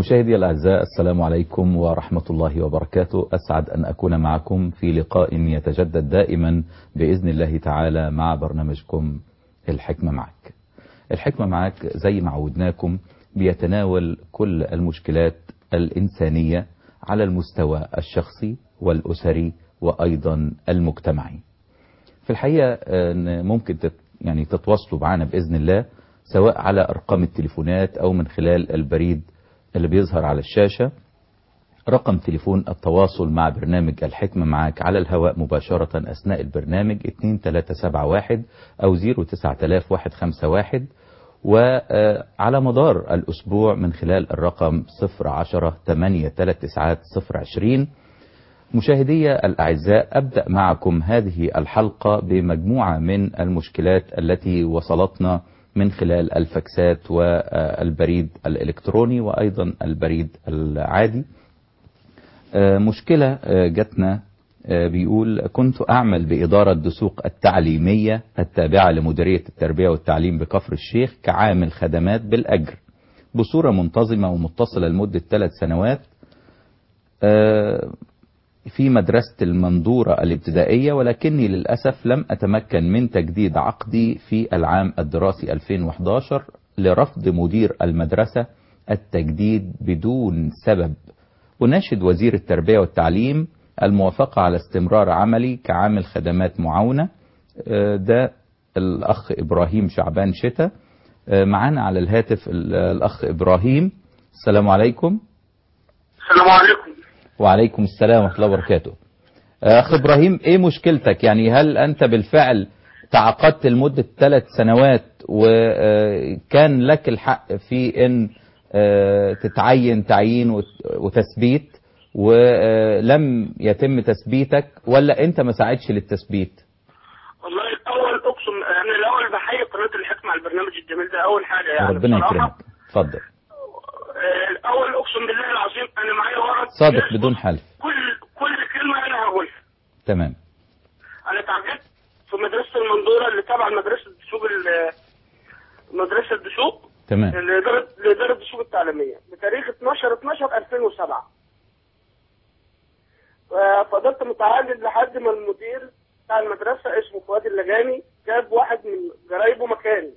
مشاهدي الأعزاء السلام عليكم ورحمة الله وبركاته أسعد أن أكون معكم في لقاء يتجدد دائما بإذن الله تعالى مع برنامجكم الحكمة معك الحكمة معك زي ما عودناكم بيتناول كل المشكلات الإنسانية على المستوى الشخصي والأسري وأيضا المجتمعي في الحقيقة ممكن تت يعني تتواصلوا معنا بإذن الله سواء على أرقام التليفونات أو من خلال البريد اللي بيظهر على الشاشة رقم تليفون التواصل مع برنامج الحكمة معاك على الهواء مباشرة أثناء البرنامج 2371 أو 09151 وعلى مدار الأسبوع من خلال الرقم 010 839 مشاهدي الأعزاء أبدأ معكم هذه الحلقة بمجموعة من المشكلات التي وصلتنا من خلال الفاكسات والبريد الإلكتروني وأيضا البريد العادي مشكلة جتنا بيقول كنت أعمل بإدارة دسوق التعليمية التابعة لمديرية التربية والتعليم بكفر الشيخ كعامل خدمات بالأجر بصورة منتظمة ومتصلة لمدة ثلاث سنوات في مدرسة المنظورة الابتدائية ولكني للأسف لم أتمكن من تجديد عقدي في العام الدراسي 2011 لرفض مدير المدرسة التجديد بدون سبب أناشد وزير التربية والتعليم الموافقة على استمرار عملي كعامل خدمات معاونة ده الأخ إبراهيم شعبان شتا معانا على الهاتف الأخ إبراهيم السلام عليكم السلام عليكم وعليكم السلام ورحمة الله وبركاته أخ إبراهيم إيه مشكلتك يعني هل أنت بالفعل تعاقدت لمدة ثلاث سنوات وكان لك الحق في أن تتعين تعيين وتثبيت ولم يتم تثبيتك ولا أنت ما ساعدش للتثبيت والله الأول أقسم يعني الأول بحيي قناة الحكمة على البرنامج الجميل ده أول حاجة يعني ربنا بصراحة. يكرمك اتفضل الأول أقسم بالله العظيم أنا معايا ورق صادق بدون حلف كل كل كلمة أنا هقولها تمام أنا تعجبت في مدرسة المنظورة اللي تابعة لمدرسة دسوق ال- مدرسة دسوق تمام لإدارة لإدارة دسوق التعليمية بتاريخ 12 12 2007 فضلت متعاقد لحد ما المدير بتاع المدرسة اسمه فؤاد اللجاني جاب واحد من جرايبه مكاني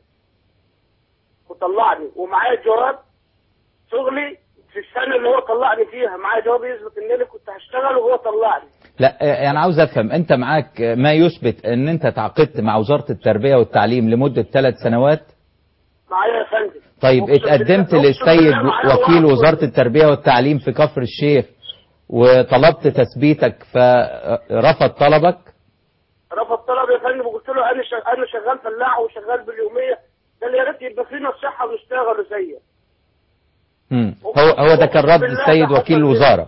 وطلعني ومعايا جواب شغلي في السنة اللي هو طلعني فيها معايا جواب يثبت ان انا كنت هشتغل وهو طلعني لا يعني عاوز افهم انت معاك ما يثبت ان انت تعاقدت مع وزارة التربية والتعليم لمدة ثلاث سنوات معايا يا فندم طيب أقسم بالله- اتقدمت أقسم للسيد بالله معايا وكيل ورق وزارة التربية والتعليم في كفر الشيخ وطلبت تثبيتك فرفض طلبك رفض طلب يا فندم وقلت له انا شغال انا شغال فلاح وشغال باليوميه قال لي يا ريت يبقى فينا الصحه ونشتغل زيك مم. هو هو ده كان رد السيد وكيل الوزارة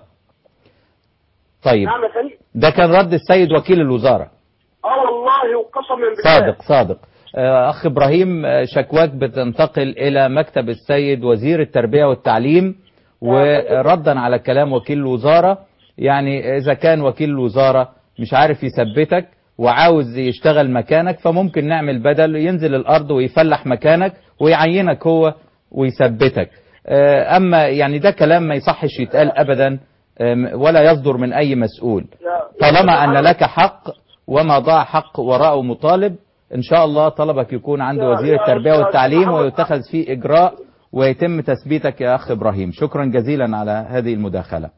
طيب نعم يا فندم ده كان رد السيد وكيل الوزارة اه والله وقسما بالله صادق صادق آه، أخ إبراهيم آه، شكواك بتنتقل إلى مكتب السيد وزير التربية والتعليم وردا على كلام وكيل الوزارة يعني إذا كان وكيل الوزارة مش عارف يثبتك وعاوز يشتغل مكانك فممكن نعمل بدل ينزل الأرض ويفلح مكانك ويعينك هو ويثبتك آه، أما يعني ده كلام ما يصحش يتقال أبدا آم، ولا يصدر من أي مسؤول يا- طالما أن لك حق وما ضاع حق وراءه مطالب إن شاء الله طلبك يكون عند يا- وزير يا التربية أستاذ والتعليم محمد. ويتخذ فيه إجراء ويتم تثبيتك يا أخ إبراهيم شكرا جزيلا على هذه المداخلة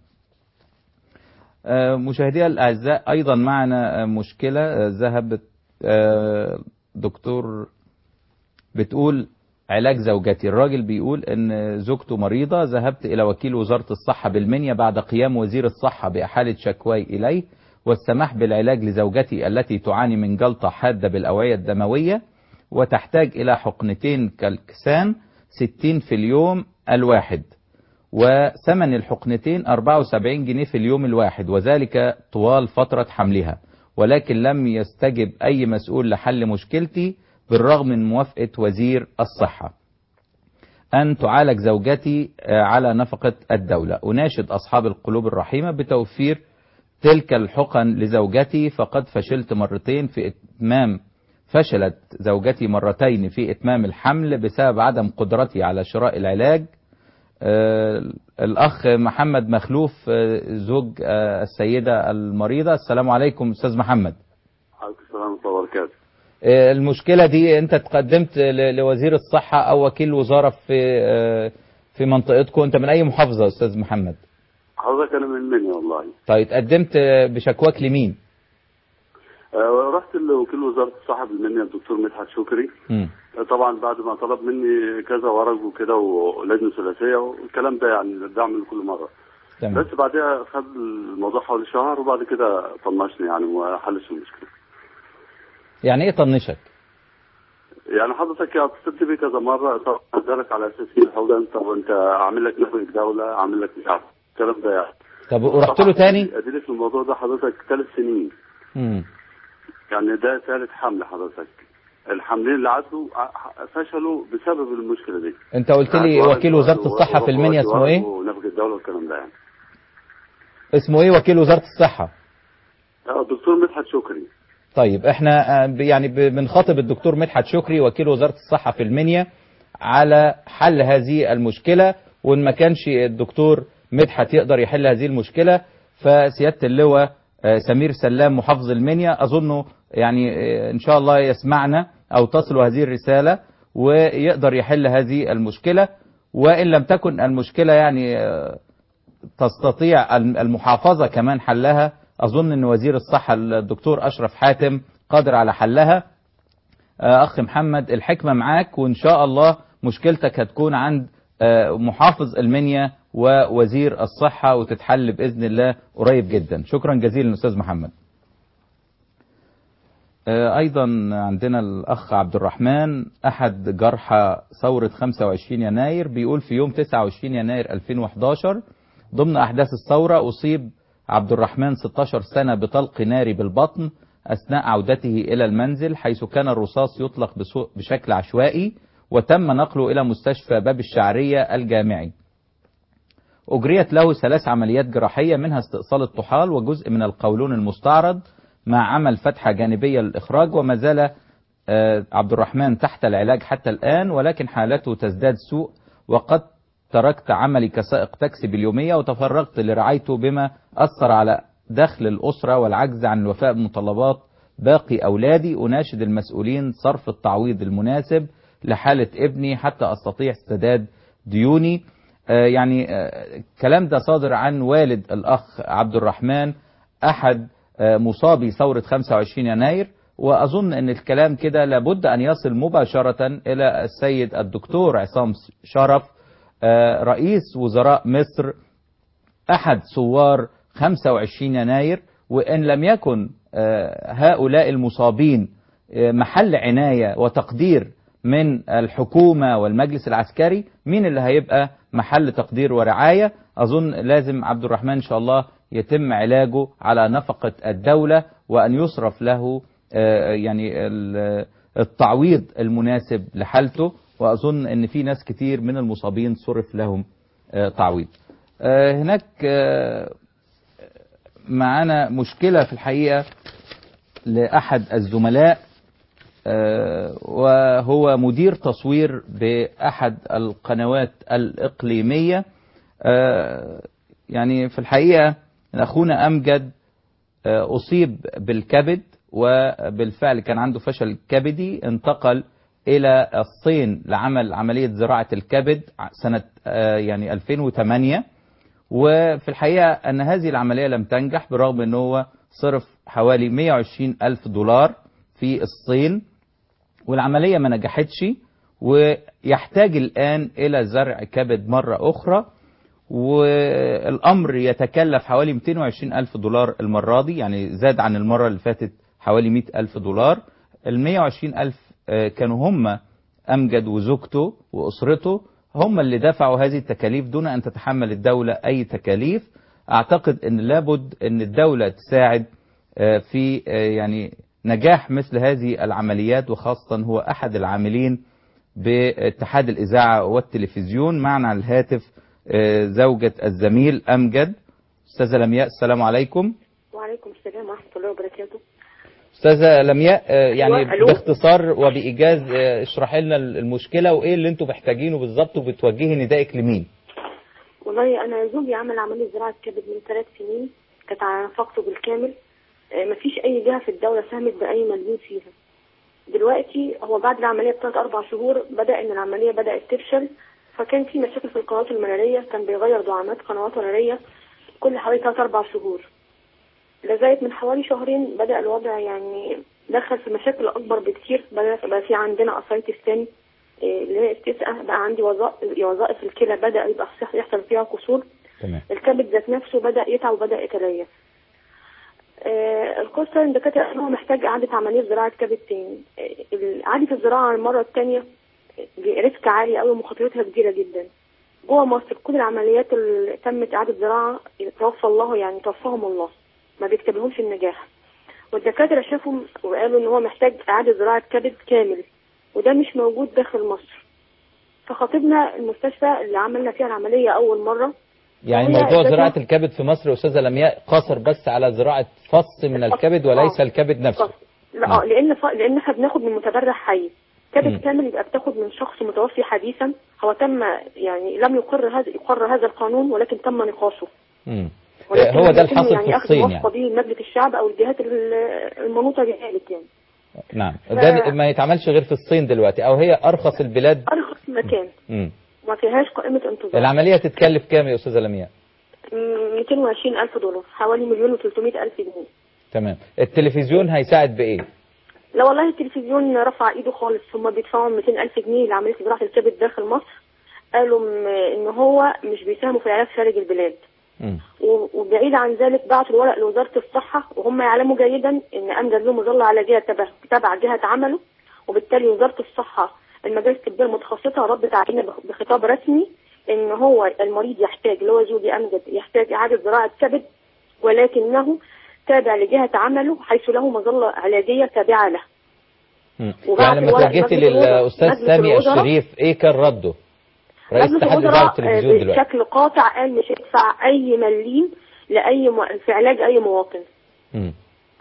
آه، مشاهدي الأعزاء أيضا معنا آه، مشكلة آه، ذهبت آه، دكتور بتقول علاج زوجتي الراجل بيقول ان زوجته مريضة ذهبت الى وكيل وزارة الصحة بالمنيا بعد قيام وزير الصحة بإحالة شكواي اليه والسماح بالعلاج لزوجتي التي تعاني من جلطة حادة بالأوعية الدموية وتحتاج إلى حقنتين كالكسان 60 في اليوم الواحد وثمن الحقنتين 74 جنيه في اليوم الواحد وذلك طوال فترة حملها ولكن لم يستجب أي مسؤول لحل مشكلتي بالرغم من موافقة وزير الصحة أن تعالج زوجتي على نفقة الدولة أناشد أصحاب القلوب الرحيمة بتوفير تلك الحقن لزوجتي فقد فشلت مرتين في إتمام فشلت زوجتي مرتين في إتمام الحمل بسبب عدم قدرتي على شراء العلاج آه، الأخ محمد مخلوف آه، زوج آه، السيدة المريضة السلام عليكم أستاذ محمد عليكم السلام ورحمة الله وبركاته آه، المشكلة دي أنت تقدمت ل- لوزير الصحة أو وكيل وزارة في آه، في منطقتكم أنت من أي محافظة يا أستاذ محمد حضرتك أنا من مني والله طيب قدمت آه، بشكواك لمين آه، رحت لوكيل وزارة الصحة بالمنيا الدكتور مدحت شكري مم. آه، طبعا بعد ما طلب مني كذا ورق وكده ولجنة ثلاثية والكلام ده يعني بعمل كل مرة تمام بس بعدها خد الموضوع حوالي شهر وبعد كده طنشني يعني وما حلش المشكلة يعني إيه طنشك يعني حضرتك اتصلت بي كذا مرة طب ذلك على أساس ايه الحوض أنت وأنت عامل لك نفق دولة عامل لك مش عارف الكلام ده يعني طب ورحت له تاني أديلك في الموضوع ده حضرتك ثلاث سنين مم. يعني ده ثالث حمل حضرتك الحملين اللي عدوا ع- فشلوا بسبب المشكله دي أنت قلت لي يعني وكيل وزارة الصحة في المنيا اسمه إيه ونفق الدوله والكلام ده يعني اسمه إيه وكيل وزارة الصحة اه الدكتور مدحت شكري طيب احنا آه، ب- يعني ب- بنخاطب الدكتور مدحت شكري وكيل وزارة الصحة في المنيا على حل هذه المشكلة وان ما كانش الدكتور مدحت يقدر يحل هذه المشكلة فسيادة اللواء آه، سمير سلام محافظ المنيا اظنه يعني آه، ان شاء الله يسمعنا او تصل هذه الرسالة ويقدر يحل هذه المشكلة وان لم تكن المشكلة يعني آه، تستطيع المحافظة كمان حلها أظن أن وزير الصحة الدكتور أشرف حاتم قادر على حلها آه، أخ محمد الحكمة معاك وإن شاء الله مشكلتك هتكون عند آه، محافظ المنيا ووزير الصحة وتتحل بإذن الله قريب جدا شكرا جزيلا أستاذ محمد آه، أيضا عندنا الأخ عبد الرحمن أحد جرحى ثورة 25 يناير بيقول في يوم 29 يناير 2011 ضمن أحداث الثورة أصيب عبد الرحمن 16 سنة بطلق ناري بالبطن أثناء عودته إلى المنزل حيث كان الرصاص يطلق بسو- بشكل عشوائي وتم نقله إلى مستشفى باب الشعرية الجامعي أجريت له ثلاث عمليات جراحية منها استئصال الطحال وجزء من القولون المستعرض مع عمل فتحة جانبية للإخراج وما زال آه، عبد الرحمن تحت العلاج حتى الآن ولكن حالته تزداد سوء وقد تركت عملي كسائق تاكسي باليومية وتفرغت لرعايته بما أثر على دخل الأسرة والعجز عن الوفاء بمتطلبات باقي أولادي أناشد المسؤولين صرف التعويض المناسب لحالة ابني حتى أستطيع سداد ديوني آه، يعني آه، الكلام ده صادر عن والد الأخ عبد الرحمن أحد آه، مصابي ثورة 25 يناير وأظن أن الكلام كده لابد أن يصل مباشرة إلى السيد الدكتور عصام شرف آه، رئيس وزراء مصر أحد ثوار 25 يناير وإن لم يكن آه، هؤلاء المصابين آه، محل عناية وتقدير من الحكومة والمجلس العسكري مين اللي هيبقى محل تقدير ورعاية أظن لازم عبد الرحمن إن شاء الله يتم علاجه على نفقة الدولة وأن يصرف له آه، يعني ال- التعويض المناسب لحالته وأظن أن في ناس كتير من المصابين صرف لهم آه، تعويض آه، هناك آه، معانا مشكلة في الحقيقة لأحد الزملاء آه، وهو مدير تصوير بأحد القنوات الإقليمية آه، يعني في الحقيقة أخونا أمجد آه، أصيب بالكبد وبالفعل كان عنده فشل كبدي انتقل إلى الصين لعمل عملية زراعة الكبد سنة آه، يعني 2008 وفي الحقيقة أن هذه العملية لم تنجح برغم أنه هو صرف حوالي 120 ألف دولار في الصين والعملية ما نجحتش ويحتاج الآن إلى زرع كبد مرة أخرى والأمر يتكلف حوالي 220 ألف دولار المرة دي يعني زاد عن المرة اللي فاتت حوالي 100 ألف دولار ال 120 ألف آه، كانوا هم أمجد وزوجته وأسرته هم اللي دفعوا هذه التكاليف دون أن تتحمل الدولة أي تكاليف أعتقد أن لابد أن الدولة تساعد آه، في آه، يعني نجاح مثل هذه العمليات وخاصة هو أحد العاملين باتحاد الإذاعة والتلفزيون معنا على الهاتف آه، زوجة الزميل أمجد أستاذة لمياء السلام عليكم وعليكم السلام ورحمة الله وبركاته أستاذة لمياء آه، يعني أيوة، ألو. باختصار وبإيجاز آه، اشرحي لنا المشكلة وإيه اللي أنتم محتاجينه بالظبط وبتوجهي ندائك لمين والله انا زوجي عمل عمليه زراعه كبد من ثلاث سنين كانت على فقده بالكامل آه، مفيش اي جهه في الدوله ساهمت باي مليون فيها دلوقتي هو بعد العمليه بثلاث اربع شهور بدا ان العمليه بدات تفشل فكان في مشاكل في القنوات المراريه كان بيغير دعامات قنوات مراريه كل حوالي ثلاث اربع شهور لغايه من حوالي شهرين بدا الوضع يعني دخل في مشاكل اكبر بكتير بدا بقى في عندنا اسايتس تاني إيه، اللي هي استسقاء بقى عندي وظائف وظائف الكلى بدا يبقى يحصل فيها كسور تمام الكبد ذات نفسه بدا يتعب وبدا يتليف آه القصه ان الدكاتره قالوا هو محتاج اعاده عمليه زراعه كبد تاني آه، اعاده الزراعه المره الثانيه ريسك عالي قوي ومخاطرتها كبيره جدا جوه مصر كل العمليات اللي تمت اعاده زراعه توفى الله يعني توفاهم الله ما بيكتبلهمش النجاح والدكاتره شافوا وقالوا ان هو محتاج اعاده زراعه كبد كامل وده مش موجود داخل مصر فخاطبنا المستشفى اللي عملنا فيها العمليه اول مره يعني هي موضوع الفكرة- زراعة الكبد في مصر يا أستاذة لمياء قاصر بس على زراعة فص من الكبد وليس آه. الكبد نفسه لا مم. اه لان ف... لان احنا بناخد من متبرع حي مم. كبد كامل يبقى بتاخد من شخص متوفي حديثا هو تم يعني لم يقر هذا يقر هذا القانون ولكن تم نقاشه مم. ولكن هو لم ده يتم الحاصل يعني في اخذ الصين موافقه يعني به مجلس الشعب او الجهات ال- المنوطه بذلك يعني نعم ده ما يتعملش غير في الصين دلوقتي أو هي أرخص البلاد ارخص مكان مم. ما فيهاش قائمه انتظار العملية تتكلف كام يا أستاذة لمياء 220 الف دولار حوالي مليون و300 الف جنيه تمام التلفزيون هيساعد بإيه لا والله التلفزيون رفع ايده خالص هم بيدفعوا 200 الف جنيه لعمليه زراعه الكبد داخل مصر قالوا م- ان هو مش بيساهموا في العلاج خارج البلاد مم. و- وبعيد عن ذلك بعتوا الورق لوزاره الصحه وهم يعلموا جيدا ان امجد له مظله علاجيه تبع تبع جهه عمله وبالتالي وزاره الصحه المجالس الطبيه المتخصصه ردت علينا بخ- بخطاب رسمي ان هو المريض يحتاج اللي هو زوجي امجد يحتاج اعاده زراعه كبد ولكنه تابع لجهه عمله حيث له مظله علاجيه تابعه له مم. وبعد يعني لما الورق توجهتي مجلس الوزراء- للأستاذ مجلس سامي الوزراء- الشريف إيه كان رده رئيس مجلس اتحاد الوزراء إذاعة التلفزيون آه، دلوقتي بشكل قاطع قال مش هيدفع اي مليم لاي م... في علاج اي مواطن مم.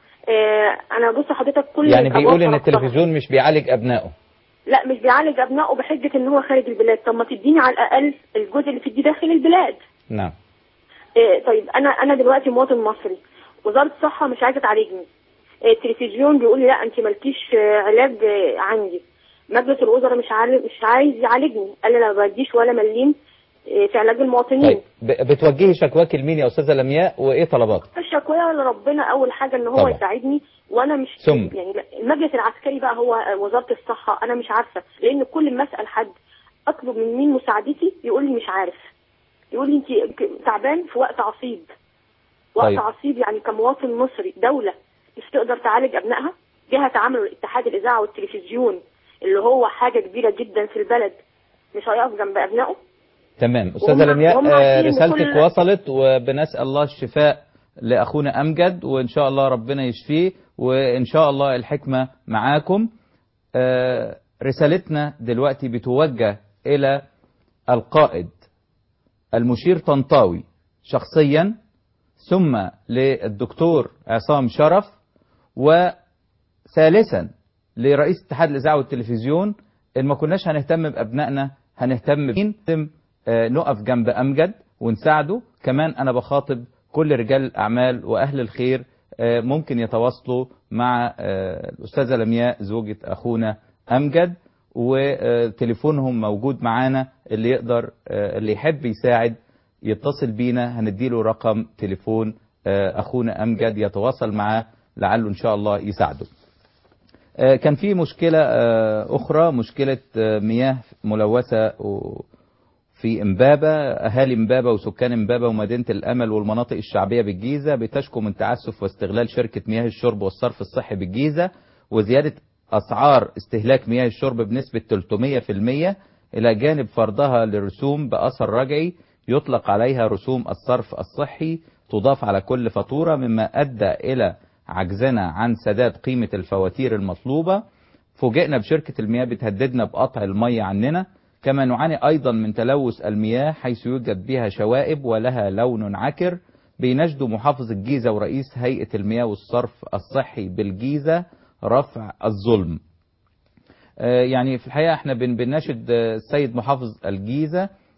آه، انا بص حضرتك كل يعني الأبواب بيقول إن طرقتها. التلفزيون مش بيعالج أبنائه لا مش بيعالج ابنائه بحجه ان هو خارج البلاد طب ما تديني على الاقل الجزء اللي تديه داخل البلاد نعم آه، طيب انا انا دلوقتي مواطن مصري وزاره الصحه مش عايزه تعالجني آه، التلفزيون بيقول لي لا انت مالكيش آه، علاج آه، عندي مجلس الوزراء مش عارف مش عايز يعالجني قال لي انا ما بديش ولا مليم آه، في علاج المواطنين طيب ب- بتوجهي شكواك لمين يا أستاذة لمياء وإيه طلباتك الشكوى لربنا اول حاجه ان هو طبعا. يساعدني وانا مش ثم. يعني المجلس العسكري بقى هو وزاره الصحه انا مش عارفه لان كل ما اسال حد اطلب من مين مساعدتي يقول لي مش عارف يقول لي انت ك- تعبان في وقت عصيب وقت طيب. عصيب يعني كمواطن مصري دوله مش تقدر تعالج ابنائها جهه عمل اتحاد الاذاعه والتلفزيون اللي هو حاجه كبيره جدا في البلد مش هيقف جنب ابنائه تمام أستاذة وهم- لمياء وهم آه، عارفين رسالتك كل- وصلت وبنسأل الله الشفاء لأخونا أمجد وإن شاء الله ربنا يشفيه وإن شاء الله الحكمة معاكم آه، رسالتنا دلوقتي بتوجه إلى القائد المشير طنطاوي شخصيا ثم للدكتور عصام شرف وثالثا لرئيس اتحاد الاذاعه والتلفزيون ان ما كناش هنهتم بابنائنا هنهتم بمين آه، نقف جنب امجد ونساعده كمان انا بخاطب كل رجال الاعمال واهل الخير آه، ممكن يتواصلوا مع آه، الاستاذه لمياء زوجة اخونا امجد وتليفونهم موجود معانا اللي يقدر آه، اللي يحب يساعد يتصل بينا هنديله رقم تليفون آه، اخونا امجد يتواصل معاه لعله ان شاء الله يساعده آه، كان في مشكلة آه، أخرى مشكلة آه، مياه ملوثة و- في إمبابة أهالي إمبابة وسكان إمبابة ومدينة الأمل والمناطق الشعبية بالجيزة بتشكو من تعسف واستغلال شركة مياه الشرب والصرف الصحي بالجيزة وزيادة أسعار استهلاك مياه الشرب بنسبة 300% إلى جانب فرضها لرسوم بأثر رجعي يطلق عليها رسوم الصرف الصحي تضاف على كل فاتورة مما أدى إلى عجزنا عن سداد قيمة الفواتير المطلوبة فوجئنا بشركة المياه بتهددنا بقطع المية عننا كما نعاني أيضا من تلوث المياه حيث يوجد بها شوائب ولها لون عكر بيناشدوا محافظ الجيزة ورئيس هيئة المياه والصرف الصحي بالجيزة رفع الظلم آه، يعني في الحقيقة احنا بن- بنناشد آه، السيد محافظ الجيزة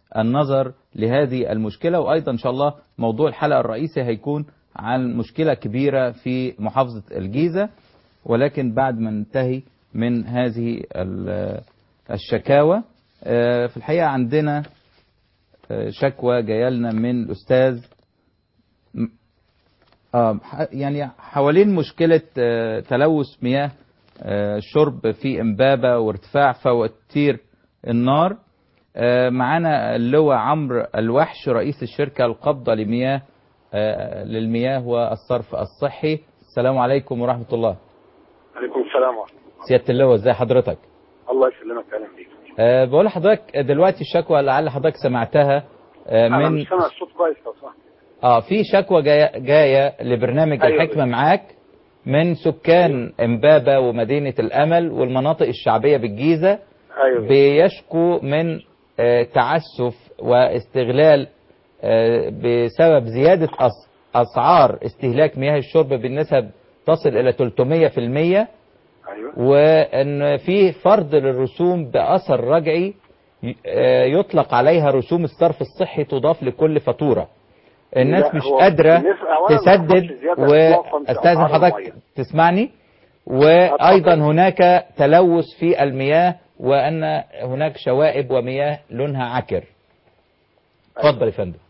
النظر لهذه المشكلة وأيضا إن شاء الله موضوع الحلقة الرئيسي هيكون عن مشكلة كبيرة في محافظة الجيزة ولكن بعد ما ننتهي من هذه ال- الشكاوى آه، في الحقيقة عندنا آه، شكوى جايه لنا من الأستاذ م- آه، ح- يعني حوالين مشكلة آه، تلوث مياه آه، الشرب في إمبابة وارتفاع فواتير النار آه، معانا اللواء عمرو الوحش رئيس الشركة القابضة لمياه آه، للمياه والصرف الصحي السلام عليكم ورحمة الله عليكم السلام ورحمة الله سيادة اللواء ازي حضرتك الله يسلمك اهلا بيك أه بقول لحضرتك دلوقتي الشكوى لعل حضرتك سمعتها أه انا من مش سامع الصوت كويس لو سمحت اه في شكوى جايه جايه لبرنامج أيوة. الحكمه معاك من سكان امبابه ومدينه الامل والمناطق الشعبيه بالجيزه ايوه بيشكوا من آه، تعسف واستغلال آه، بسبب زياده أس- اسعار استهلاك مياه الشرب بالنسب تصل الى 300% ايوه وان في فرض للرسوم باثر رجعي ي- آه، يطلق عليها رسوم الصرف الصحي تضاف لكل فاتوره الناس لا، مش هو قادره بالنسبة أولاً ما تسدد حصلش زيادة إطلاقاً في واستاذن أسعار حضرتك المية. تسمعني وايضا اتفضل. هناك تلوث في المياه وان هناك شوائب ومياه لونها عكر اتفضل يا فندم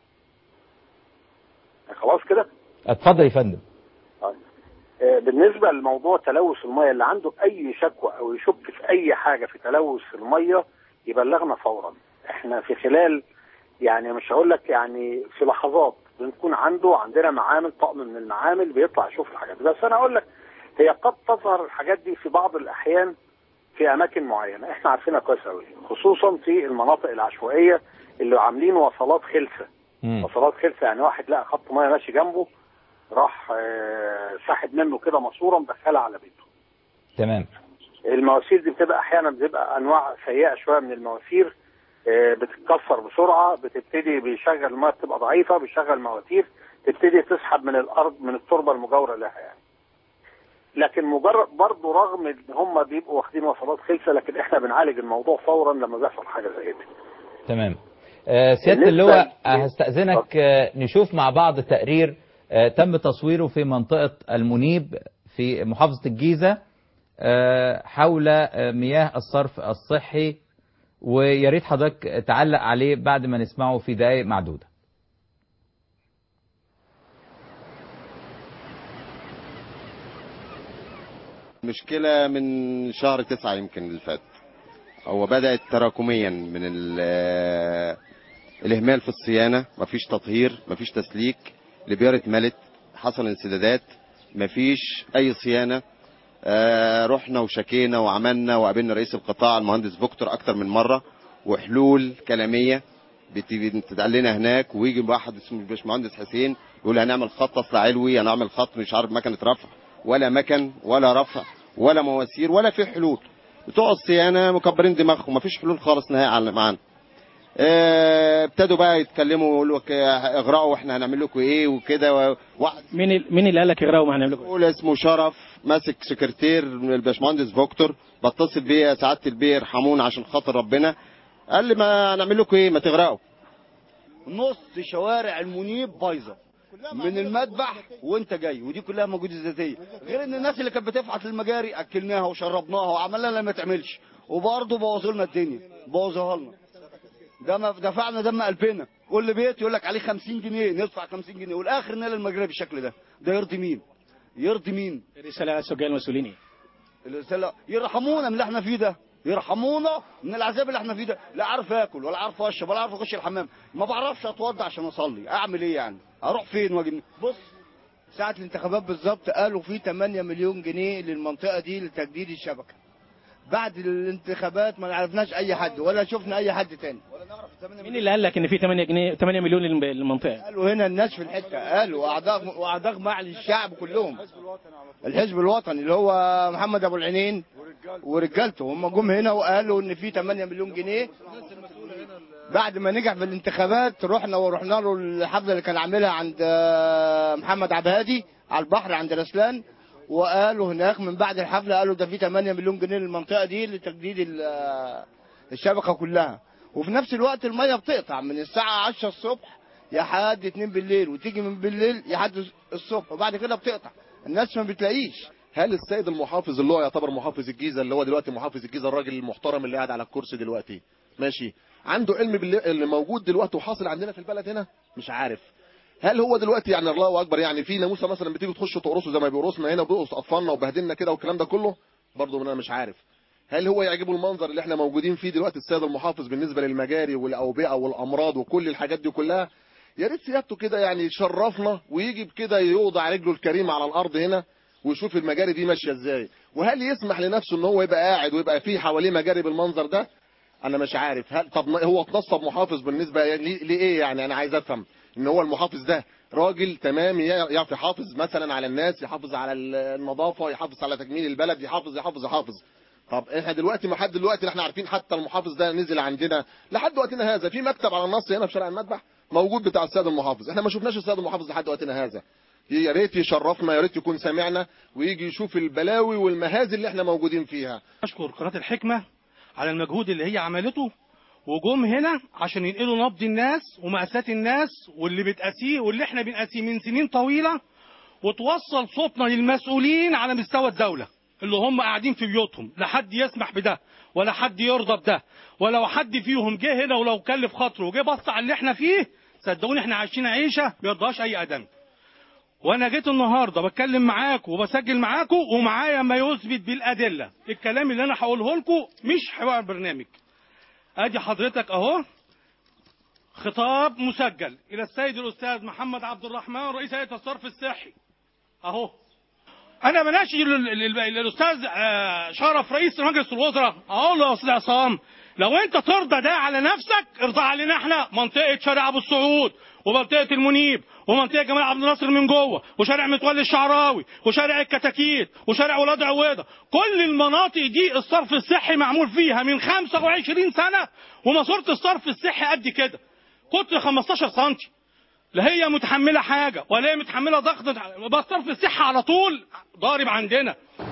خلاص كده اتفضل يا فندم طيب. آه، بالنسبة لموضوع تلوث المية اللي عنده أي شكوى أو يشك في أي حاجة في تلوث المية يبلغنا فورا احنا في خلال يعني مش هقول لك يعني في لحظات بنكون عنده عندنا معامل طقم من المعامل بيطلع يشوف الحاجات دي بس انا اقول لك هي قد تظهر الحاجات دي في بعض الاحيان في اماكن معينه احنا عارفينها كويس قوي خصوصا في المناطق العشوائيه اللي عاملين وصلات خلسه مم. وصلات خلسه يعني واحد لقى خط ميه ماشي جنبه راح آه، ساحب منه كده ماسوره مدخلها على بيته تمام المواسير دي بتبقى احيانا بتبقى انواع سيئه شويه من المواسير آه، بتتكسر بسرعه بتبتدي بيشغل الميه بتبقى ضعيفه بيشغل مواتير تبتدي تسحب من الارض من التربه المجاوره لها يعني لكن مجرد برضه رغم ان هم بيبقوا واخدين وصلات خلسه لكن احنا بنعالج الموضوع فورا لما بيحصل حاجه زي كده تمام آه، سيادة بالنسبة اللواء ل- آه، هستأذنك آه، نشوف مع بعض تقرير آه، تم تصويره في منطقة المنيب في محافظة الجيزة آه، حول آه، مياه الصرف الصحي ويا ريت حضرتك تعلق عليه بعد ما نسمعه في دقائق معدودة مشكلة من شهر تسعة يمكن اللي فات هو بدأت تراكميا من ال- الإهمال في الصيانة مفيش تطهير مفيش تسليك البيار اتملت حصل انسدادات مفيش أي صيانة آه، رحنا وشكينا وعملنا وقابلنا رئيس القطاع المهندس فيكتور أكتر من مرة وحلول كلامية بت- بتتقال لنا هناك ويجي واحد اسمه الباشمهندس حسين يقول هنعمل خط اصل علوي هنعمل خط مش عارف مكنه رفع ولا مكن ولا رفع ولا مواسير ولا في حلول بتوع الصيانه مكبرين دماغهم مفيش حلول خالص نهائي على- معانا آه، ابتدوا بقى يتكلموا ويقولوا لك آه، اغرقوا واحنا هنعمل لكم ايه وكده و- واحد مين ال- مين اللي قال لك اغرقوا ما هنعمل لكم يقول اسمه شرف ماسك سكرتير من الباشمهندس فيكتور بتصل بيه يا سعاده البيه ارحمونا عشان خاطر ربنا قال لي ما هنعمل لكم ايه ما تغرقوا نص شوارع المنيب بايظه من المذبح وانت جاي ودي كلها موجوده ذاتيه غير ان الناس اللي كانت بتفحط المجاري اكلناها وشربناها وعملنا لها ما تعملش وبرضه بوظوا لنا الدنيا بوظوها لنا دم دفعنا دم قلبنا كل بيت يقول لك عليه 50 جنيه ندفع 50 جنيه والاخر نال المجاري بالشكل ده ده يرضي مين يرضي مين الرساله على السجان المسؤولين ايه؟ الرسالة يرحمونا من اللي احنا فيه ده يرحمونا من العذاب اللي احنا فيه ده لا عارف اكل ولا عارف اشرب ولا عارف اخش الحمام ما بعرفش اتوضى عشان اصلي اعمل ايه يعني اروح فين واجي منين؟ بص ساعة الانتخابات بالظبط قالوا في 8 مليون جنيه للمنطقة دي لتجديد الشبكة بعد الانتخابات ما عرفناش اي حد ولا شفنا اي حد تاني مين اللي قال لك ان في 8 جنيه 8 مليون للم- للمنطقه؟ قالوا هنا الناس في الحتة قالوا واعضاء واعضاء مجلس الشعب كلهم الحزب الوطني اللي هو محمد ابو العينين ورجالته هم جم هنا وقالوا ان في 8 مليون جنيه بعد ما نجح في الانتخابات رحنا ورحنا له الحفله اللي كان عاملها عند آه، محمد عبادي على البحر عند رسلان وقالوا هناك من بعد الحفله قالوا ده في 8 مليون جنيه للمنطقه دي لتجديد ال- آه، الشبكه كلها وفي نفس الوقت الميه بتقطع من الساعه 10 الصبح لحد 2 بالليل وتيجي من بالليل لحد الصبح وبعد كده بتقطع الناس ما بتلاقيش هل السيد المحافظ اللي هو يعتبر محافظ الجيزه اللي هو دلوقتي محافظ الجيزه الراجل المحترم اللي قاعد على الكرسي دلوقتي ماشي عنده علم باللي اللي موجود دلوقتي وحاصل عندنا في البلد هنا مش عارف هل هو دلوقتي يعني الله اكبر يعني في ناموسه مثلا بتيجي تخش تقرصه زي ما بيقرصنا هنا وبيقرص اطفالنا وبهدلنا كده والكلام ده كله برضه انا مش عارف هل هو يعجبه المنظر اللي احنا موجودين فيه دلوقتي السيد المحافظ بالنسبه للمجاري والاوبئه والامراض وكل الحاجات دي كلها يا ريت سيادته كده يعني يشرفنا ويجي بكده يوضع رجله الكريمه على الارض هنا ويشوف المجاري دي ماشيه ازاي وهل يسمح لنفسه ان هو يبقى قاعد ويبقى فيه حواليه مجاري بالمنظر ده انا مش عارف هل طب هو اتنصب محافظ بالنسبه لي- لايه يعني انا عايز افهم ان هو المحافظ ده راجل تمام يعرف يحافظ مثلا على الناس يحافظ على النظافه يحافظ على تجميل البلد يحافظ يحافظ يحافظ طب احنا دلوقتي ما حد دلوقتي احنا عارفين حتى المحافظ ده نزل عندنا لحد وقتنا هذا في مكتب على النص هنا في شارع المذبح موجود بتاع السيد المحافظ احنا ما شفناش السيد المحافظ لحد وقتنا هذا يا ريت يشرفنا يا ريت يكون سامعنا ويجي يشوف البلاوي والمهازل اللي احنا موجودين فيها أشكر قناة الحكمة على المجهود اللي هي عملته وجم هنا عشان ينقلوا نبض الناس ومأساة الناس واللي بتقاسيه واللي احنا بنقاسيه من سنين طويلة وتوصل صوتنا للمسؤولين على مستوى الدولة اللي هم قاعدين في بيوتهم لا حد يسمح بده ولا حد يرضى بده ولو حد فيهم جه هنا ولو كلف خاطره وجه بص على اللي احنا فيه صدقوني احنا عايشين عيشة ما يرضاش اي ادم وانا جيت النهارده بتكلم معاكم وبسجل معاكم ومعايا ما يثبت بالادله الكلام اللي انا هقوله لكم مش حوار برنامج ادي حضرتك اهو خطاب مسجل الى السيد الاستاذ محمد عبد الرحمن رئيس هيئه الصرف الصحي اهو انا بناشد ال- ال- ال- الاستاذ آه، شرف رئيس مجلس الوزراء اقول له يا استاذ عصام لو انت ترضى ده على نفسك ارضى علينا احنا منطقه شارع ابو السعود ومنطقه المنيب ومنطقه جمال عبد الناصر من جوه وشارع متولي الشعراوي وشارع الكتاكيت وشارع ولاد عويضه كل المناطق دي الصرف الصحي معمول فيها من 25 سنه وماسوره الصرف الصحي قد كده قطر 15 سم لا هي متحمله حاجه ولا هي متحمله ضغط بس صرف الصحه على طول ضارب عندنا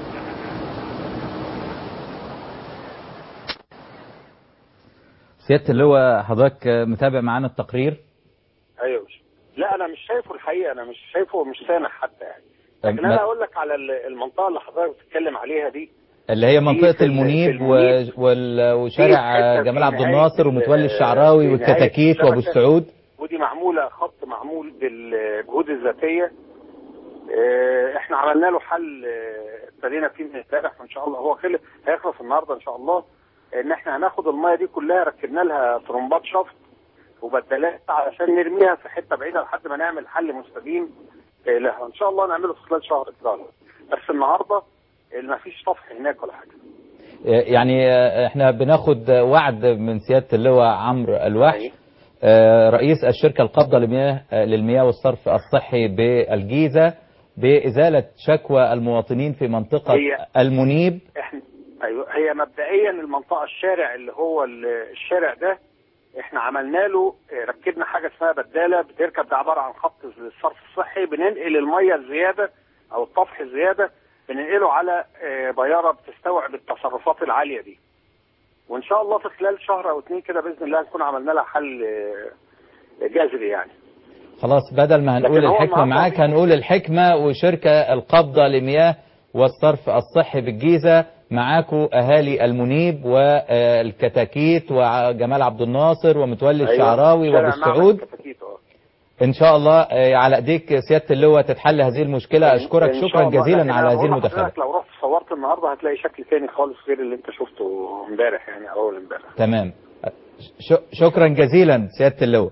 سيادة اللواء حضرتك متابع معانا التقرير ايوه مش لا انا مش شايفه الحقيقه انا مش شايفه مش سامع حتى يعني لكن ما- انا اقول لك على ال- المنطقه اللي حضرتك بتتكلم عليها دي اللي هي في منطقة ال- المنيب في و- المنيب. وال- في وشارع حتة جمال في عبد نهاية الناصر ال- ومتولي في الشعراوي نهاية والكتاكيت وابو الشبكة. السعود ودي معموله خط معمول بالجهود الذاتيه آه، احنا عملنا له حل آه، ابتدينا فيه من امبارح وان شاء الله هو خلص هيخلص النهارده ان شاء الله ان احنا هناخد الميه دي كلها ركبنا لها طرمبات شفط وبدلات علشان نرميها في حته بعيده لحد ما نعمل حل مستديم آه، لها ان شاء الله نعمله في خلال شهر كده بس النهارده ما فيش طفح هناك ولا حاجه يعني احنا بناخد وعد من سيادة اللواء عمرو الوحش آه، رئيس الشركة القابضة للمياه للمياه والصرف الصحي بالجيزة بإزالة شكوى المواطنين في منطقة هي- المنيب احنا ايوه هي مبدئيا المنطقه الشارع اللي هو ال- الشارع ده احنا عملنا له اه، ركبنا حاجه اسمها بداله بتركب ده عباره عن خط الصرف الصحي بننقل الميه الزياده او الطفح الزياده بننقله على اه، بياره بتستوعب التصرفات العاليه دي وان شاء الله في خلال شهر او اتنين كده باذن الله نكون عملنا لها حل اه، جذري يعني خلاص بدل ما هنقول لكن هو الحكمة النهاردة معاك هنقول الحكمة وشركة القبضة لمياه والصرف الصحي بالجيزة معاكوا أهالي المنيب والكتاكيت وجمال عبد الناصر ومتولي أيوة، الشعراوي شارع وابو معبد السعود الكتاكيت، اه. إن شاء الله آه، على إيديك سيادة اللواء تتحل هذه المشكلة أشكرك إن شاء شكرا الله. جزيلا لكن على أنا هذه بقول المداخلة لحضرتك لو رحت صورت النهارده هتلاقي شكل تاني خالص غير اللي انت شفته امبارح يعني او اول امبارح تمام ش- شكرا جزيلا سيادة اللواء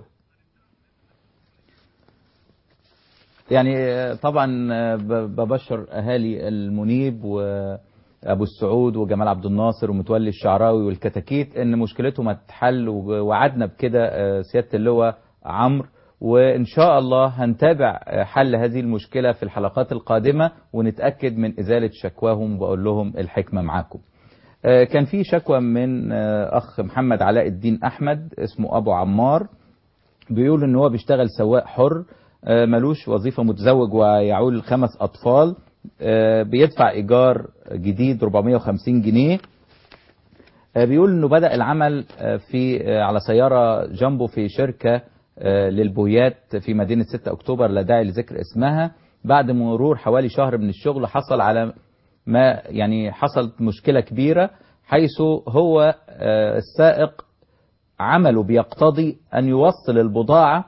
يعني آه، طبعا آه، ب- ببشر اهالي المنيب وابو السعود وجمال عبد الناصر ومتولي الشعراوي والكتاكيت ان مشكلتهم هتتحل ووعدنا بكده آه، سياده اللواء عمرو وان شاء الله هنتابع آه، حل هذه المشكله في الحلقات القادمه ونتاكد من ازاله شكواهم وبقول لهم الحكمه معاكم. آه، كان في شكوى من آه، اخ محمد علاء الدين احمد اسمه ابو عمار بيقول ان هو بيشتغل سواق حر آه، ملوش وظيفة متزوج ويعول خمس أطفال آه، بيدفع إيجار جديد 450 جنيه آه، بيقول انه بدأ العمل آه، في آه، على سيارة جامبو في شركة آه، للبويات في مدينة 6 أكتوبر لا داعي لذكر اسمها بعد مرور حوالي شهر من الشغل حصل على ما يعني حصلت مشكلة كبيرة حيث هو آه، السائق عمله بيقتضي أن يوصل البضاعة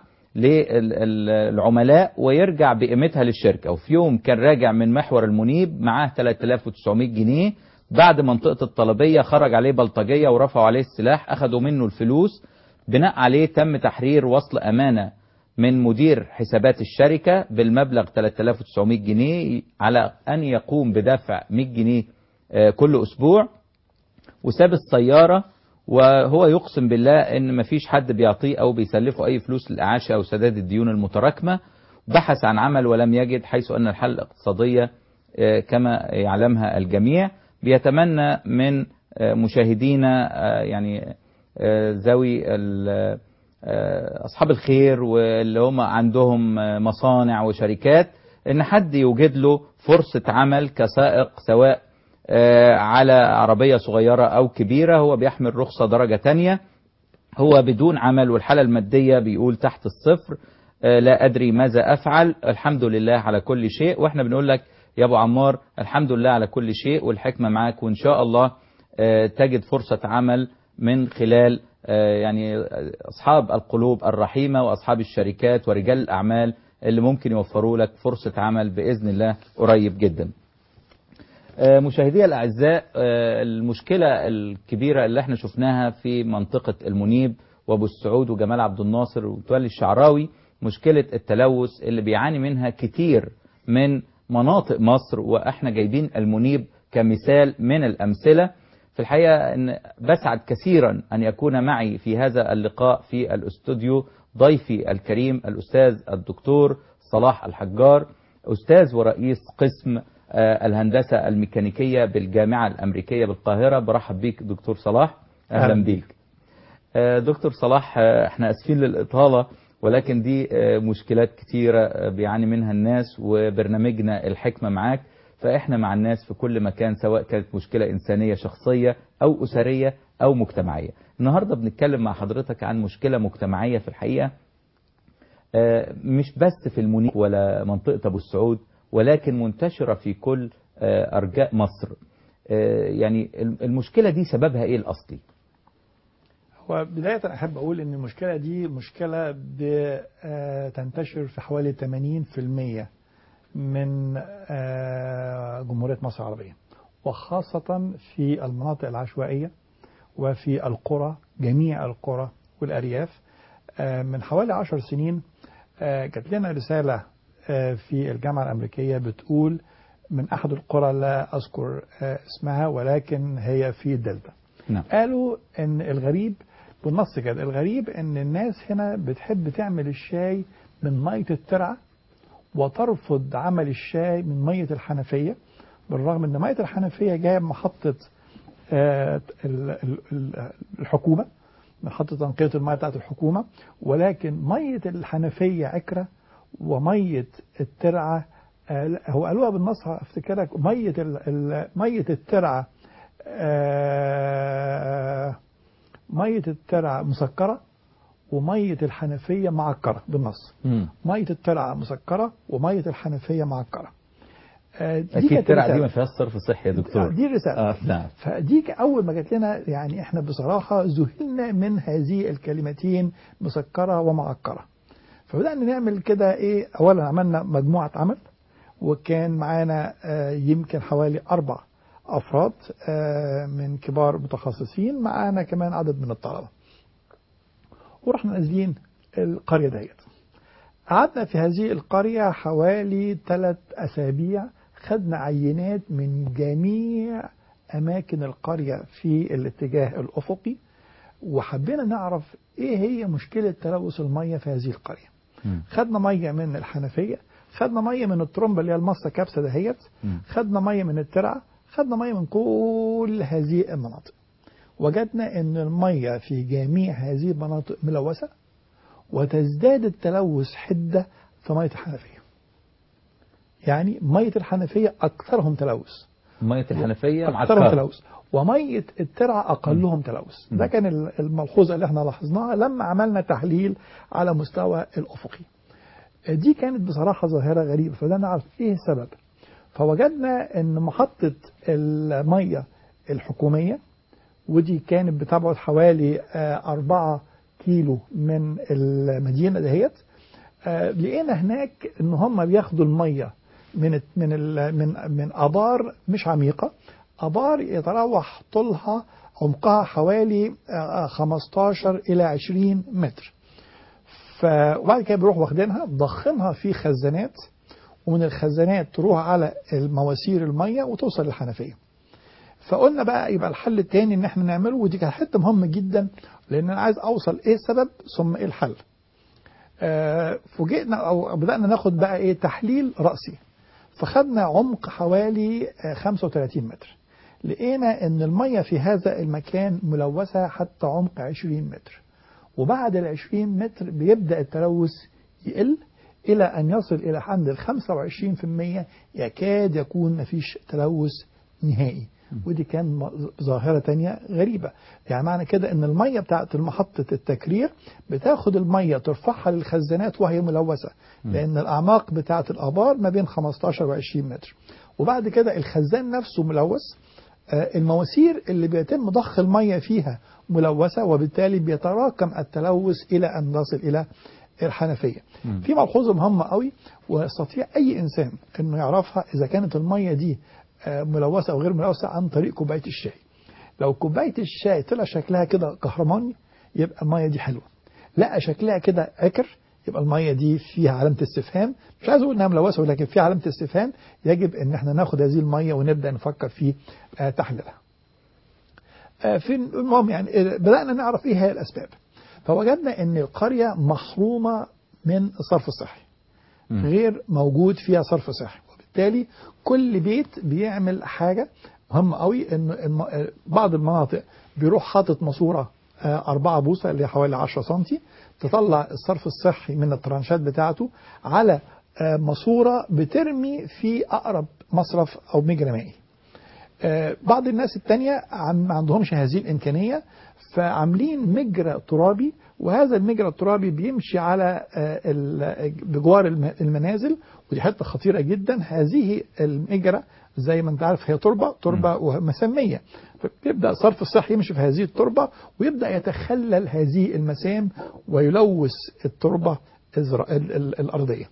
للعملاء ويرجع بقيمتها للشركة وفي يوم كان راجع من محور المنيب معاه 3900 جنيه بعد منطقة الطلبية خرج عليه بلطجية ورفعوا عليه السلاح أخذوا منه الفلوس بناء عليه تم تحرير وصل أمانة من مدير حسابات الشركة بالمبلغ 3900 جنيه على أن يقوم بدفع 100 جنيه آه، كل أسبوع وساب السيارة وهو يقسم بالله ان مفيش حد بيعطيه او بيسلفه اي فلوس للاعاشه او سداد الديون المتراكمه بحث عن عمل ولم يجد حيث ان الحاله الاقتصاديه آه، كما يعلمها الجميع بيتمنى من آه، مشاهدينا آه، يعني آه، ذوي ال- آه، اصحاب الخير واللي هم عندهم آه، مصانع وشركات ان حد يوجد له فرصه عمل كسائق سواء آه، على عربية صغيرة أو كبيرة هو بيحمل رخصة درجة تانية هو بدون عمل والحالة المادية بيقول تحت الصفر آه، لا أدري ماذا أفعل الحمد لله على كل شيء وإحنا بنقول لك يا أبو عمار الحمد لله على كل شيء والحكمة معاك وإن شاء الله آه، تجد فرصة عمل من خلال آه، يعني أصحاب القلوب الرحيمة وأصحاب الشركات ورجال الأعمال اللي ممكن يوفروا لك فرصة عمل بإذن الله قريب جدا آه، مشاهدي الأعزاء آه، المشكلة الكبيرة اللي احنا شفناها في منطقة المنيب وابو السعود وجمال عبد الناصر وتولي الشعراوي مشكلة التلوث اللي بيعاني منها كتير من مناطق مصر واحنا جايبين المنيب كمثال من الأمثلة في الحقيقة أن بسعد كثيرا أن يكون معي في هذا اللقاء في الاستوديو ضيفي الكريم الأستاذ الدكتور صلاح الحجار أستاذ ورئيس قسم آه، الهندسة الميكانيكية بالجامعة الأمريكية بالقاهرة برحب بيك دكتور صلاح أهلا أهلا. بيك آه، دكتور صلاح آه، احنا اسفين للإطالة ولكن دي آه، مشكلات كتيرة آه، بيعاني منها الناس وبرنامجنا الحكمة معاك فإحنا مع الناس في كل مكان سواء كانت مشكلة إنسانية شخصية أو أسرية أو مجتمعية النهاردة بنتكلم مع حضرتك عن مشكلة مجتمعية في الحقيقة آه، مش بس في المنيب ولا منطقة أبو السعود ولكن منتشرة في كل آه، أرجاء مصر آه، يعني المشكلة دي سببها إيه الأصلي؟ هو بداية أحب أقول إن المشكلة دي مشكلة بتنتشر في حوالي 80% من آه، جمهورية مصر العربية وخاصة في المناطق العشوائية وفي القرى جميع القرى والأرياف آه، من حوالي عشر سنين آه، جات لنا رسالة آه، في الجامعة الأمريكية بتقول من أحد القرى لا أذكر آه، اسمها ولكن هي في الدلتا نعم قالوا ان الغريب بالنص كده الغريب ان الناس هنا بتحب تعمل الشاي من ميه الترعه وترفض عمل الشاي من ميه الحنفيه بالرغم ان ميه الحنفيه جايه من محطه آه، ال- ال- ال- الحكومه محطه تنقيه الميه بتاعت الحكومه ولكن ميه الحنفيه عكره وميه الترعه آه، لا، هو قالوها بالنص افتكرك ميه ال- ال- ميه الترعه آه، مية الترعة مسكرة ومية الحنفية معكرة بالنص مم. مية الترعة مسكرة ومية الحنفية معكرة آه، دي أكيد كانت الترعة دي الرسالة. ما فيهاش صرف صحي يا دكتور دي الرسالة آه نعم فدي ك- أول ما جات لنا يعني إحنا بصراحة ذهلنا من هذه الكلمتين مسكرة ومعكرة فبدأنا نعمل كده إيه أولا عملنا مجموعة عمل وكان معانا آه، يمكن حوالي أربع أفراد آه، من كبار متخصصين معانا كمان عدد من الطلبة ورحنا نازلين القرية ديت قعدنا في هذه القرية حوالي ثلاث أسابيع خدنا عينات من جميع أماكن القرية في الاتجاه الأفقي وحبينا نعرف إيه هي مشكلة تلوث المية في هذه القرية مم. خدنا مية من الحنفية خدنا مية من الترمبة اللي هي المصة كابسة دهيت مم. خدنا مية من الترعة خدنا مية من كل هذه المناطق وجدنا ان المية في جميع هذه المناطق ملوثة وتزداد التلوث حدة في مية الحنفية يعني مية الحنفية أكثرهم تلوث ميه الحنفيه أكثرهم معكره تلوث ومية الترعة أقلهم تلوث ده كان ال- الملحوظة اللي احنا لاحظناها لما عملنا تحليل على مستوى الأفقي دي كانت بصراحة ظاهرة غريبة فده نعرف ايه السبب فوجدنا ان محطة المية الحكومية ودي كانت بتبعد حوالي آه، أربعة كيلو من المدينة دهيت آه، لقينا هناك ان هم بياخدوا المية من الت- من ال- من من ابار مش عميقه ابار يتراوح طولها عمقها حوالي آه، 15 الى 20 متر ف وبعد كده بيروحوا واخدينها ضخمها في خزانات ومن الخزانات تروح على المواسير الميه وتوصل للحنفيه فقلنا بقى يبقى الحل التاني ان احنا نعمله ودي كانت حته مهمه جدا لان انا عايز اوصل ايه السبب ثم ايه الحل آه، فوجئنا او بدانا ناخد بقى ايه تحليل راسي فخدنا عمق حوالي آه، 35 متر لقينا ان الميه في هذا المكان ملوثه حتى عمق 20 متر وبعد ال 20 متر بيبدا التلوث يقل الى ان يصل الى عند ال 25% يكاد يكون مفيش تلوث نهائي ودي كان م- ظاهرة تانية غريبة يعني معنى كده ان المية بتاعت محطة التكرير بتاخد المية ترفعها للخزانات وهي ملوثة لان الاعماق بتاعت الابار ما بين 15 و 20 متر وبعد كده الخزان نفسه ملوث آه، المواسير اللي بيتم ضخ المية فيها ملوثة وبالتالي بيتراكم التلوث إلى أن نصل إلى الحنفية مم. في ملحوظة مهمة قوي ويستطيع أي إنسان أنه يعرفها إذا كانت المية دي آه، ملوثة أو غير ملوثة عن طريق كوباية الشاي لو كوباية الشاي طلع شكلها كده كهرماني يبقى المية دي حلوة لا شكلها كده عكر يبقى المية دي فيها علامة استفهام مش عايز اقول انها ملوثة ولكن فيها علامة استفهام يجب ان احنا ناخد هذه المية ونبدأ نفكر في آه، تحليلها آه، في المهم يعني آه، بدأنا نعرف ايه هي الاسباب فوجدنا ان القرية محرومة من الصرف الصحي غير موجود فيها صرف صحي وبالتالي كل بيت بيعمل حاجة مهمة قوي ان الم- آه، بعض المناطق بيروح حاطط ماسورة آه، أربعة بوصة اللي هي حوالي 10 سنتي تطلع الصرف الصحي من الترانشات بتاعته على آه، ماسورة بترمي في أقرب مصرف أو مجرى مائي آه، بعض الناس التانية عم- ما عندهمش هذه الإمكانية فعاملين مجرى ترابي وهذا المجرى الترابي بيمشي على آه، ال- بجوار الم- المنازل ودي حته خطيره جدا هذه المجرى زي ما انت عارف هي تربه تربه ومسميه فبيبدا صرف الصحي يمشي في هذه التربه ويبدا يتخلل هذه المسام ويلوث التربه الزرا- ال- ال- الارضيه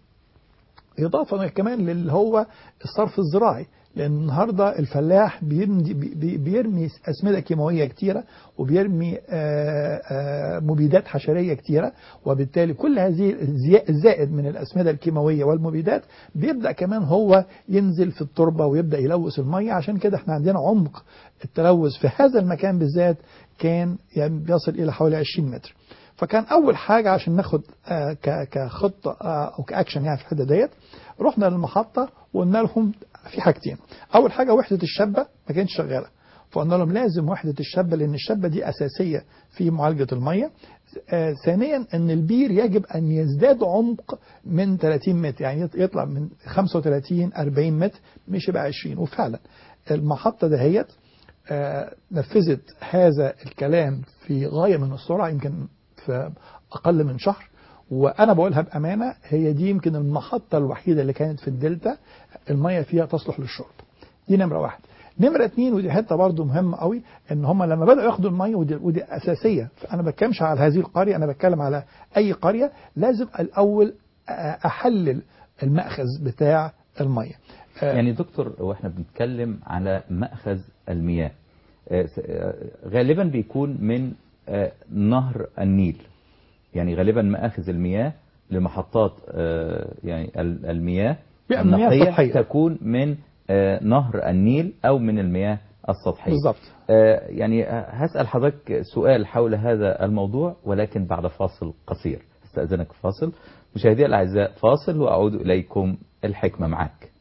إضافة كمان للي هو الصرف الزراعي لأن النهاردة الفلاح بيرمي, بي- بيرمي أسمدة كيماوية كتيرة وبيرمي آه، آه، مبيدات حشرية كتيرة وبالتالي كل هذه الزي- الزائد من الأسمدة الكيماوية والمبيدات بيبدأ كمان هو ينزل في التربة ويبدأ يلوث المية عشان كده احنا عندنا عمق التلوث في هذا المكان بالذات كان يعني بيصل إلى حوالي 20 متر فكان اول حاجه عشان ناخد آه، ك- كخطه آه، او كاكشن يعني في الحته ديت رحنا للمحطه وقلنا لهم في حاجتين اول حاجه وحده الشابه ما كانتش شغاله فقلنا لهم لازم وحده الشابه لان الشابه دي اساسيه في معالجه الميه آه، ثانيا ان البير يجب ان يزداد عمق من 30 متر يعني يط- يطلع من 35 40 متر مش يبقى 20 وفعلا المحطه دهيت آه، نفذت هذا الكلام في غايه من السرعه يمكن في اقل من شهر وانا بقولها بامانه هي دي يمكن المحطه الوحيده اللي كانت في الدلتا الميه فيها تصلح للشرب دي نمره واحد نمره اتنين ودي حته برضو مهمه قوي ان هم لما بداوا ياخدوا الميه ودي, ودي اساسيه انا ما بتكلمش على هذه القريه انا بتكلم على اي قريه لازم الاول آه، احلل المأخذ بتاع الميه آه، يعني دكتور واحنا بنتكلم على مأخذ المياه آه، س- آه، غالبا بيكون من آه، نهر النيل يعني غالبا مآخذ المياه لمحطات آه، يعني ال- المياه بيبقى من مياه النقية سطحية. تكون من آه، نهر النيل أو من المياه السطحية بالظبط آه، يعني آه، هسأل حضرتك سؤال حول هذا الموضوع ولكن بعد فاصل قصير استأذنك فاصل مشاهدي الأعزاء فاصل وأعود إليكم الحكمة معك